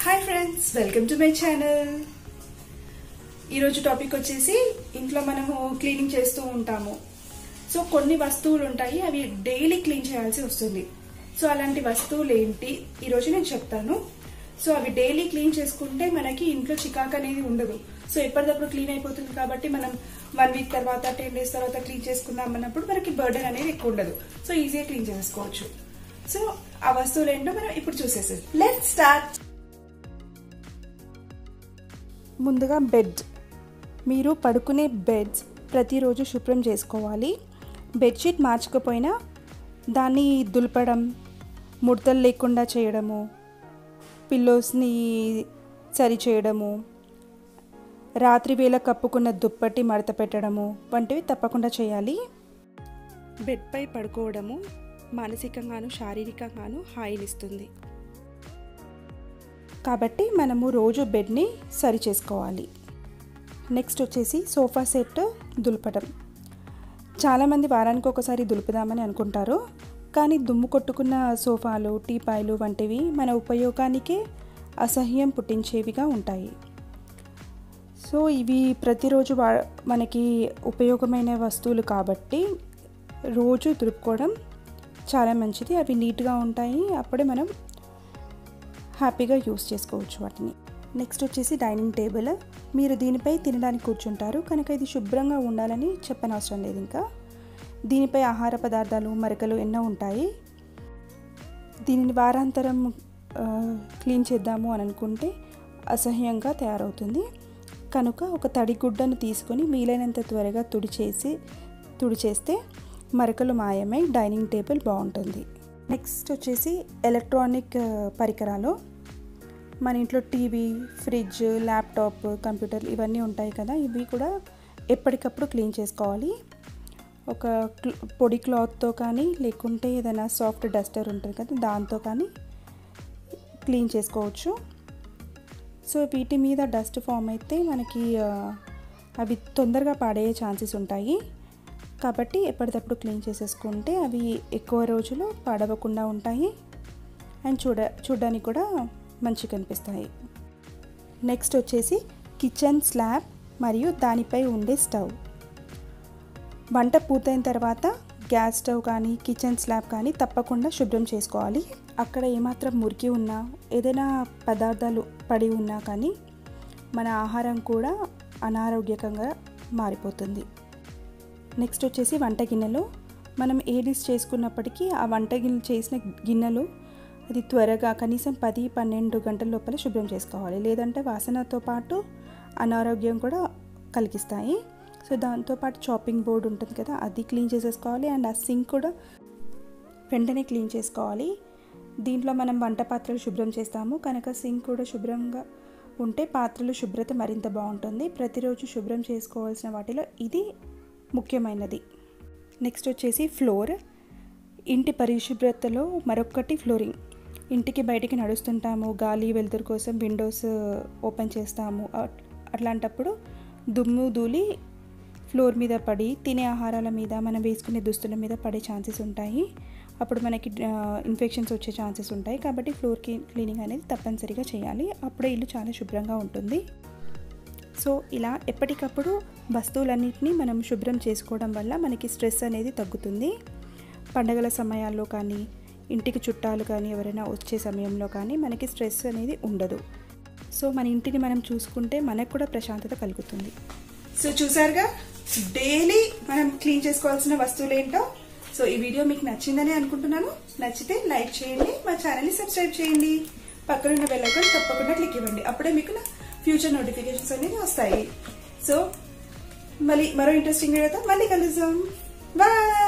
hi friends welcome to my channel ఈరోజు topic వచ్చేసి ఇంట్లో మనము క్లీనింగ్ చేస్తూ ఉంటాము సో కొన్ని వస్తువులు ఉంటాయి అవి డైలీ క్లీన్ చేయాల్సి వస్తుంది సో అలాంటి వస్తువులు ఏంటి ఈరోజు నేను చెప్తాను సో అవి డైలీ క్లీన్ చేసుకుంటే మనకి ఇంట్లో చికాక్ అనేది ఉండదు సో ఎప్పటికప్పుడు క్లీన్ అయిపోతుంది కాబట్టి మనం వన్ వీక్ తర్వాత టెన్ డేస్ తర్వాత క్లీన్ చేసుకుందాం అన్నప్పుడు మనకి బర్డెన్ అనేది ఎక్కువ ఉండదు సో ఈజీగా క్లీన్ చేసుకోవచ్చు సో ఆ వస్తువులు ఏంటో మనం ఇప్పుడు చూసేసేది లెట్ స్టార్ట్ ముందుగా బెడ్ మీరు పడుకునే బెడ్స్ ప్రతిరోజు శుభ్రం చేసుకోవాలి బెడ్షీట్ మార్చకపోయినా దాన్ని దులపడం ముడతలు లేకుండా చేయడము పిల్లోస్ని సరి చేయడము రాత్రి వేళ కప్పుకున్న దుప్పటి మడత పెట్టడము వంటివి తప్పకుండా చేయాలి బెడ్పై పడుకోవడము మానసికంగాను శారీరకంగాను హాయినిస్తుంది కాబట్టి మనము రోజు బెడ్ని సరి చేసుకోవాలి నెక్స్ట్ వచ్చేసి సోఫా సెట్ దులపడం చాలామంది వారానికి ఒకసారి దులుపుదామని అనుకుంటారు కానీ దుమ్ము కొట్టుకున్న సోఫాలు టీపాయిలు వంటివి మన ఉపయోగానికే అసహ్యం పుట్టించేవిగా ఉంటాయి సో ఇవి ప్రతిరోజు వా మనకి ఉపయోగమైన వస్తువులు కాబట్టి రోజు దులుపుకోవడం చాలా మంచిది అవి నీట్గా ఉంటాయి అప్పుడే మనం హ్యాపీగా యూస్ చేసుకోవచ్చు వాటిని నెక్స్ట్ వచ్చేసి డైనింగ్ టేబుల్ మీరు దీనిపై తినడానికి కూర్చుంటారు కనుక ఇది శుభ్రంగా ఉండాలని చెప్పనవసరం లేదు ఇంకా దీనిపై ఆహార పదార్థాలు మరకలు ఎన్నో ఉంటాయి దీనిని వారాంతరం ఆ, క్లీన్ చేద్దాము అని అనుకుంటే అసహ్యంగా తయారవుతుంది కనుక ఒక తడి గుడ్డను తీసుకొని వీలైనంత త్వరగా తుడిచేసి తుడిచేస్తే మరకలు మాయమై డైనింగ్ టేబుల్ బాగుంటుంది నెక్స్ట్ వచ్చేసి ఎలక్ట్రానిక్ ఆ, పరికరాలు మన ఇంట్లో టీవీ ఫ్రిడ్జ్ ల్యాప్టాప్ కంప్యూటర్ ఇవన్నీ ఉంటాయి కదా ఇవి కూడా ఎప్పటికప్పుడు క్లీన్ చేసుకోవాలి ఒక క్ల- పొడి క్లాత్తో కానీ లేకుంటే ఏదైనా సాఫ్ట్ డస్టర్ ఉంటుంది కదా దాంతో కానీ క్లీన్ చేసుకోవచ్చు సో వీటి మీద డస్ట్ ఫామ్ అయితే మనకి ఆ, అవి తొందరగా పాడయ్యే ఛాన్సెస్ ఉంటాయి కాబట్టి ఎప్పటికప్పుడు క్లీన్ చేసేసుకుంటే అవి ఎక్కువ రోజులు పాడవకుండా ఉంటాయి అండ్ చూడ చూడడానికి కూడా మంచిగా కనిపిస్తాయి నెక్స్ట్ వచ్చేసి కిచెన్ స్లాబ్ మరియు దానిపై ఉండే స్టవ్ వంట పూర్తయిన తర్వాత గ్యాస్ స్టవ్ కానీ కిచెన్ స్లాబ్ కానీ తప్పకుండా శుభ్రం చేసుకోవాలి అక్కడ ఏమాత్రం మురికి ఉన్నా ఏదైనా పదార్థాలు పడి ఉన్నా కానీ మన ఆహారం కూడా అనారోగ్యకంగా మారిపోతుంది నెక్స్ట్ వచ్చేసి వంట గిన్నెలు మనం ఏ డిష్ చేసుకున్నప్పటికీ ఆ వంట గిన్నె చేసిన గిన్నెలు అది త్వరగా కనీసం పది పన్నెండు గంటల లోపల శుభ్రం చేసుకోవాలి లేదంటే వాసనతో పాటు అనారోగ్యం కూడా కలిగిస్తాయి సో దాంతోపాటు చాపింగ్ బోర్డు ఉంటుంది కదా అది క్లీన్ చేసేసుకోవాలి అండ్ ఆ సింక్ కూడా వెంటనే క్లీన్ చేసుకోవాలి దీంట్లో మనం వంట పాత్రలు శుభ్రం చేస్తాము కనుక సింక్ కూడా శుభ్రంగా ఉంటే పాత్రలు శుభ్రత మరింత బాగుంటుంది ప్రతిరోజు శుభ్రం చేసుకోవాల్సిన వాటిలో ఇది ముఖ్యమైనది నెక్స్ట్ వచ్చేసి ఫ్లోర్ ఇంటి పరిశుభ్రతలో మరొకటి ఫ్లోరింగ్ ఇంటికి బయటికి నడుస్తుంటాము గాలి వెలుతురు కోసం విండోస్ ఓపెన్ చేస్తాము అట్- అట్లాంటప్పుడు దుమ్ము ధూళి ఫ్లోర్ మీద పడి తినే ఆహారాల మీద మనం వేసుకునే దుస్తుల మీద పడే ఛాన్సెస్ ఉంటాయి అప్పుడు మనకి ఇన్ఫెక్షన్స్ వచ్చే ఛాన్సెస్ ఉంటాయి కాబట్టి ఫ్లోర్ క్లీనింగ్ అనేది తప్పనిసరిగా చేయాలి అప్పుడే ఇల్లు చాలా శుభ్రంగా ఉంటుంది సో ఇలా ఎప్పటికప్పుడు వస్తువులన్నింటినీ మనం శుభ్రం చేసుకోవడం వల్ల మనకి స్ట్రెస్ అనేది తగ్గుతుంది పండగల సమయాల్లో కానీ ఇంటికి చుట్టాలు కానీ ఎవరైనా వచ్చే సమయంలో కానీ మనకి స్ట్రెస్ అనేది ఉండదు సో మన ఇంటిని మనం చూసుకుంటే మనకు కూడా ప్రశాంతత కలుగుతుంది సో చూసారుగా డైలీ మనం క్లీన్ చేసుకోవాల్సిన వస్తువులు ఏంటో సో ఈ వీడియో మీకు నచ్చిందని అనుకుంటున్నాను నచ్చితే లైక్ చేయండి మా ఛానల్ని సబ్స్క్రైబ్ చేయండి పక్కనున్న బెల్ ఐకాన్ తప్పకుండా క్లిక్ ఇవ్వండి అప్పుడే మీకు నా ఫ్యూచర్ నోటిఫికేషన్స్ అనేవి వస్తాయి సో మళ్ళీ మరో ఇంట్రెస్టింగ్ వీడియోతో మళ్ళీ కలుద్దాం బాయ్